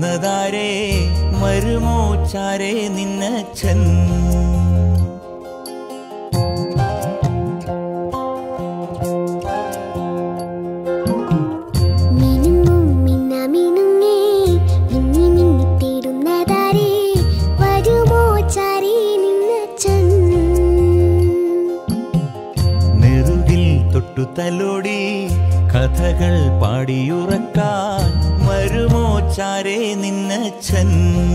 തേടുന്നതാരേ മരുമോ ചാരേ നിന്നച്ഛൻ മിനുങ്ങും മിന്ന മിനുങ്ങേ മിന്നി മിന്നി തേടുന്നതാരേ വരുമോ ചാരി നിന്നച്ചൻ നെറുകിൽ തൊട്ടു തലോടി കഥകൾ പാടിയുറക്കാൻ മരുമോ ചാരേ നിന്നച്ഛൻ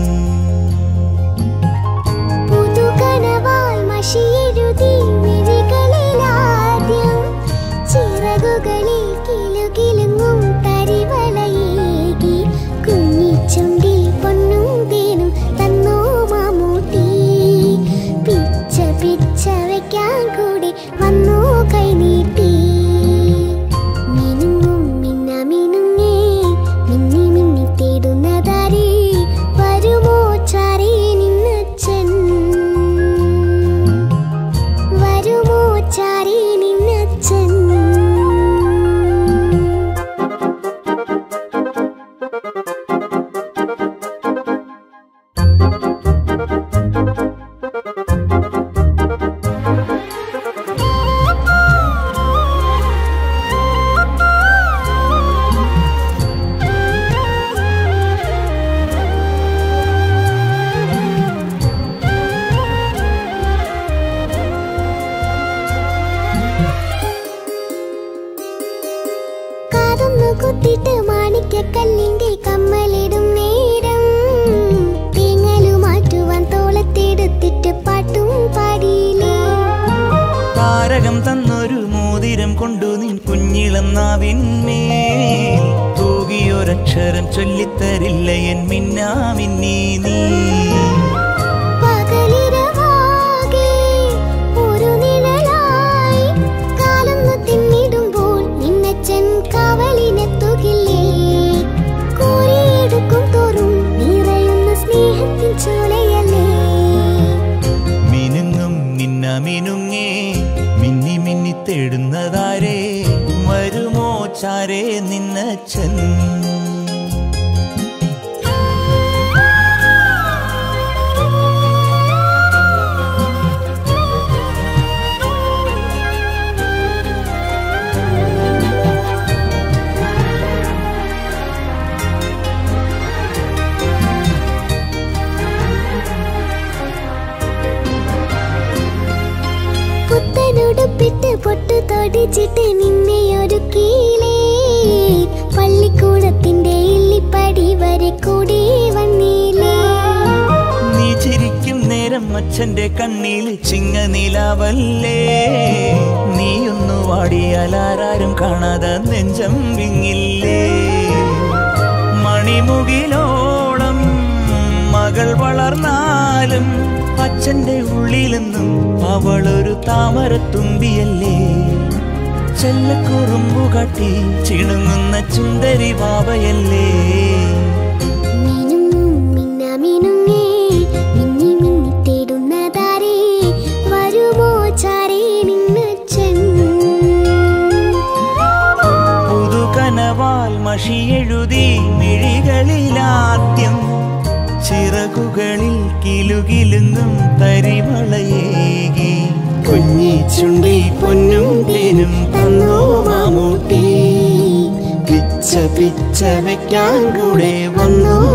പുതുകനവായി മഷിയെഴുതി മിഴികളിലാദ്യം ചിറകുകളിൽ കിലുകിലുങ്ങും തരിവളയേകി കുഞ്ഞിച്ചുണ്ടിൽ പൊന്നും തേനും തന്നോ മാമൂട്ടി പിച്ച പിച്ച വയ്ക്കാൻ കൂടി വന്നോ കൈനീട്ടി മിനുങ്ങും മിന്ന മിനുങ്ങേ മിന്നി മിന്നി തേടുന്നതാരേ വരുമോ ചാരേ നിന്നച്ചൻ വരുമോ ചാരേ നിന്നച്ചൻ കാതൊന്നു കുത്തിട്ട് മാണിക്കക്കല്ലിന്റെ കമ്മലിടും നേരം തേങ്ങലു മാറ്റുവാൻ തോളത്തെടുത്തിട്ട് പാട്ടും പാടിയില്ലേ താരകം തന്നൊരു മോതിരം കൊണ്ടു നിൻ കുഞ്ഞിളം നാവിന്മേൽ തൂകിയൊരക്ഷരം ചൊല്ലിത്തരില്ല എൻ മിന്നാമിന്നീ നീ പകലിരവാകെ ഒരു നിഴലായി കാലൊന്നു തിന്നിടുമ്പോൾ നിന്നച്ചൻ കാവലിനെത്തുകില്ലേ കോരിയെടുക്കും തോറും നിറയുന്ന സ്നേഹത്തിൻ ചോലയല്ലേ മിനുങ്ങും മിന്ന മിനുങ്ങേ മിന്നി മിന്നി തേടുന്നതാരേ വരുമോ ചാരേ നിന്നച്ഛൻ പുത്തനുടുപ്പിട്ട് പൊട്ടു തൊടിച്ചിട്ട് നിന്നെ ഒരുക്കിയില്ലേ പള്ളിക്കൂടത്തിന്റെ ഇല്ലിപ്പടി വരെ കൂടി വന്നില്ലേ നീ ചിരിക്കും നേരം അച്ഛന്റെ കണ്ണിൽ ചിങ്ങനിലാവല്ലേ നീയൊന്നു വാടിയാൽ ആരാരും കാണാതെ നെഞ്ചം വിങ്ങില്ലേ മണിമുകിലോളം മകൾ വളർന്നാലും അച്ഛന്റെ ഉള്ളിലെന്നും അവളൊരു താമരത്തുമ്പിയല്ലേ ചെല്ലക്കുറുമ്പു കാട്ടി ചിണുങ്ങുന്ന ചുന്ദരി വാവയല്ലേ മിനുങ്ങും മിന്ന മിനുങ്ങേ മിന്നി മിന്നി തേടുന്നതാരേ വരുമോ ചാരേ നിന്നച്ചൻ പുതുകനവാൽ മഷിയെഴുതി മിഴികളിലാദ്യം ചിറകുകളിൽ കിലുകിലുങ്ങും തരിവളയേകി കുഞ്ഞി ചുണ്ടി പൊന്നും തേനും തന്നോ മാമൂട്ടി പിച്ച പിച്ച വെക്കാൻ കൂടെ വന്നോ